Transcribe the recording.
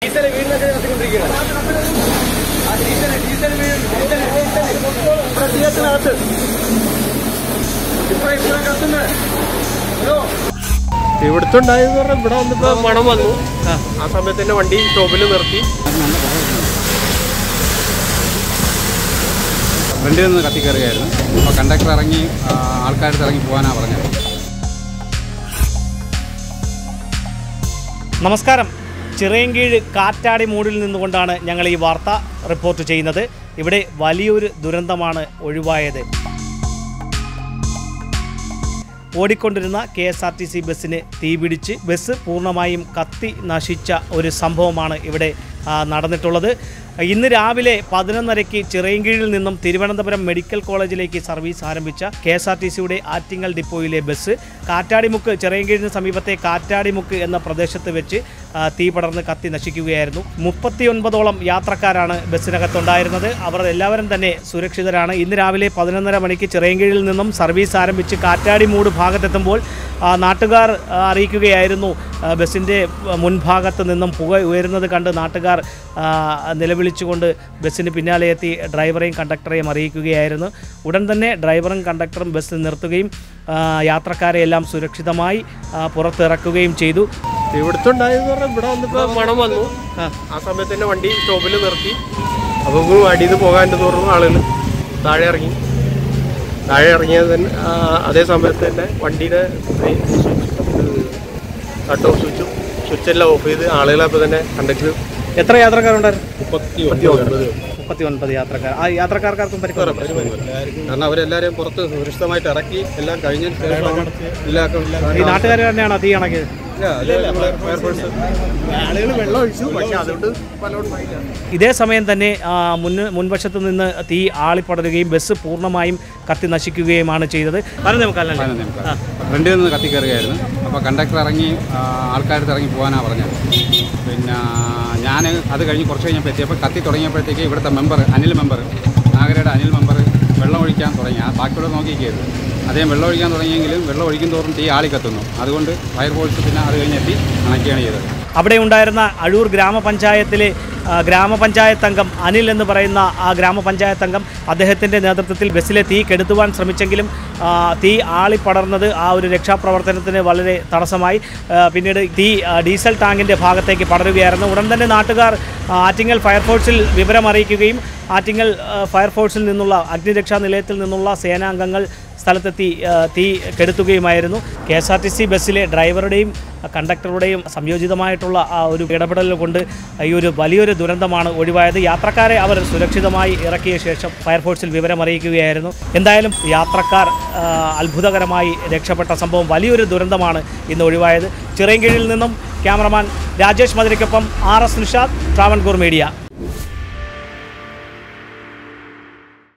diesel വീടിനൊക്കെ കത്തിക്കൊണ്ടിരിക്കുകയാണ് ആ ഡീസൽ ഡീസൽ വീട് ഡീസൽ ഡീസൽ ഇവിടെ തീയത്തിനകത്ത് ഇപ്പൊ ഇവിടെ കത്തുന്നത് ഹലോ ഇവിടുത്തെ ഉണ്ടായെന്ന് പറഞ്ഞാൽ ഇവിടെ വന്നിപ്പോ മണം വന്നു ആ സമയത്ത് തന്നെ വണ്ടി സ്റ്റോപ്പിൽ നിർത്തി ഫ്രണ്ടിൽ നിന്ന് കത്തിക്കയറുകയായിരുന്നു അപ്പോൾ കണ്ടക്ടർ ഇറങ്ങി ആൾക്കാരുടെ ഇറങ്ങി പോകാനാണ് പറഞ്ഞത് നമസ്കാരം ചിറയൻകീഴ് കാറ്റാടി മൂടിൽ നിന്നുകൊണ്ടാണ് ഞങ്ങൾ ഈ വാർത്ത റിപ്പോർട്ട് ചെയ്യുന്നത് ഇവിടെ വലിയൊരു ദുരന്തമാണ് ഒഴിവായത് ഓടിക്കൊണ്ടിരുന്ന K S R T C ബസ്സിന് തീപിടിച്ച് ബസ് പൂർണ്ണമായും കത്തി നശിച്ച ഒരു സംഭവമാണ് ഇവിടെ ആ, നടന്നിട്ടുള്ളത് ഇന്ന് രാവിലെ പതിനൊന്നരയ്ക്ക് ചിറയൻകീഴിൽ നിന്നും തിരുവനന്തപുരം മെഡിക്കൽ കോളേജിലേക്ക് സർവീസ് ആരംഭിച്ച കെ എസ് ആർ ടി സിയുടെ ആറ്റിങ്ങൽ ഡിപ്പോയിലെ ബസ് കാറ്റാടിമുക്ക് ചിറയൻകീഴിന് സമീപത്തെ കാറ്റാടിമുക്ക് എന്ന പ്രദേശത്ത് വെച്ച് ആ, തീ പടർന്ന് കത്തി നശിക്കുകയായിരുന്നു മുപ്പത്തിയൊൻപതോളം യാത്രക്കാരാണ് ബസ്സിനകത്തുണ്ടായിരുന്നത് അവർ എല്ലാവരും തന്നെ സുരക്ഷിതരാണ് ഇന്ന് രാവിലെ പതിനൊന്നര മണിക്ക് ചിറയൻകീഴിൽ നിന്നും സർവീസ് ആരംഭിച്ച് കാറ്റാടി മൂട് ഭാഗത്തെത്തുമ്പോൾ ആ, നാട്ടുകാർ ആ, അറിയിക്കുകയായിരുന്നു ആ, ബസ്സിൻ്റെ മുൻഭാഗത്ത് നിന്നും പുക ഉയരുന്നത് കണ്ട് നാട്ടുകാർ ആ, നിലവിളിച്ചുകൊണ്ട് ബസ്സിന് പിന്നാലെ എത്തി ഡ്രൈവറെയും കണ്ടക്ടറെയും അറിയിക്കുകയായിരുന്നു ഉടൻ തന്നെ ഡ്രൈവറും കണ്ടക്ടറും ബസ് നിർത്തുകയും ആ, യാത്രക്കാരെ എല്ലാം സുരക്ഷിതമായി ആ, പുറത്തിറക്കുകയും ചെയ്തു ഇവിടുത്തെ ഉണ്ടായെന്ന് പറഞ്ഞാൽ ഇവിടെ വന്നിപ്പോ മണം വന്നു ആ സമയത്ത് തന്നെ വണ്ടി സ്റ്റോപ്പിൽ നിർത്തി അപ്പൊ അടിയിൽ നിന്ന് പോകാണ്ടെന്ന് പറഞ്ഞു ആളുകൾ താഴെ ഇറങ്ങി താഴെ ഇറങ്ങിയത് തന്നെ ആ, അതേ സമയത്ത് തന്നെ വണ്ടിയുടെ കട്ട് ഓഫ് സ്വിച്ചും സ്വിച്ചെല്ലാം ഓഫ് ചെയ്ത് ആളുകളെ അപ്പോൾ തന്നെ കണ്ടക്ടർ എത്ര യാത്രക്കാരുണ്ടായിരുന്നു മുപ്പത്തി മുപ്പത്തി ഒൻപത് യാത്രക്കാർ ആ യാത്രക്കാർക്കാർക്കും പരിക്കും കാരണം അവരെല്ലാവരെയും പുറത്ത് സുരക്ഷിതമായിട്ട് ഇറക്കി എല്ലാം കഴിഞ്ഞതിന് ശേഷമാണ് ഈ നാട്ടുകാർ തന്നെയാണ് തീ അണക്കിയത് ഫയർഫോഴ്സ് ആളുകൾ വെള്ളം ഒഴിച്ചു പക്ഷെ അതുകൊണ്ട് പലരും ഇതേ സമയം തന്നെ ആ, മുൻ മുൻവശത്ത് നിന്ന് തീ ആളിപ്പടരുകയും ബസ് പൂർണ്ണമായും കത്തി നശിക്കുകയുമാണ് ചെയ്തത് പറഞ്ഞു നമുക്കല്ലേ ഫ്രണ്ടിൽ നിന്ന് കത്തിക്കയറുകയായിരുന്നു അപ്പോൾ കണ്ടക്ടർ ഇറങ്ങി ആൾക്കാരുടെ ഇറങ്ങി പോകാനാണ് പറഞ്ഞത് പിന്നെ ഞാൻ അത് കഴിഞ്ഞ് കുറച്ച് കഴിഞ്ഞപ്പോൾ എത്തിയപ്പോൾ കത്തി തുടങ്ങിയപ്പോഴത്തേക്ക് ഇവിടുത്തെ മെമ്പർ അനിൽ മെമ്പർ നാഗരയുടെ അനിൽ മെമ്പർ വെള്ളം ഒഴിക്കാൻ തുടങ്ങി ആ ബാക്കിയുള്ള നോക്കിയിരിക്കുകയായിരുന്നു അദ്ദേഹം വെള്ളം ഒഴിക്കാൻ തുടങ്ങിയെങ്കിലും വെള്ളം ഒഴിക്കും തോറും തീ ആളി കത്തുന്നു അതുകൊണ്ട് ഫയർഫോഴ്സ് പിന്നെ അത് കഴിഞ്ഞെത്തി അണയ്ക്കുകയാണ് ചെയ്തത് അവിടെ ഉണ്ടായിരുന്ന അഴൂർ ഗ്രാമപഞ്ചായത്തിലെ ആ, ഗ്രാമപഞ്ചായത്ത് അംഗം അനിൽ എന്ന് പറയുന്ന ആ ഗ്രാമപഞ്ചായത്ത് അംഗം അദ്ദേഹത്തിൻ്റെ നേതൃത്വത്തിൽ ബസ്സിലെ തീ കെടുത്തുവാൻ ശ്രമിച്ചെങ്കിലും ആ, തീ ആളിപ്പടർന്നത് ആ ഒരു രക്ഷാപ്രവർത്തനത്തിന് വളരെ തടസ്സമായി ആ, പിന്നീട് തീ ആ, ഡീസൽ ടാങ്കിൻ്റെ ഭാഗത്തേക്ക് പടരുകയായിരുന്നു ഉടൻ തന്നെ നാട്ടുകാർ ആ, ആറ്റിങ്ങൽ ഫയർഫോഴ്സിൽ വിവരമറിയിക്കുകയും ആറ്റിങ്ങൽ ആ, ഫയർഫോഴ്സിൽ നിന്നുള്ള അഗ്നിരക്ഷാ നിലയത്തിൽ നിന്നുള്ള സേനാംഗങ്ങൾ സ്ഥലത്തെത്തി ആ, തീ കെടുത്തുകയുമായിരുന്നു K S R T C ബസ്സിലെ ഡ്രൈവറുടെയും കണ്ടക്ടറുടെയും സംയോജിതമായിട്ടുള്ള ആ ഒരു ഇടപെടൽ കൊണ്ട് ഈ ഒരു വലിയൊരു ദുരന്തമാണ് ഒഴിവായത് യാത്രക്കാരെ അവർ സുരക്ഷിതമായി ഇറക്കിയ ശേഷം ഫയർഫോഴ്സിൽ വിവരമറിയിക്കുകയായിരുന്നു എന്തായാലും യാത്രക്കാർ ആ, അത്ഭുതകരമായി രക്ഷപ്പെട്ട സംഭവം വലിയൊരു ദുരന്തമാണ് ഇന്ന് ഒഴിവായത് ചിറയൻകീഴിൽ നിന്നും ക്യാമറമാൻ രാജേഷ് മതിരയ്ക്കൊപ്പം R S Nishad Travancore media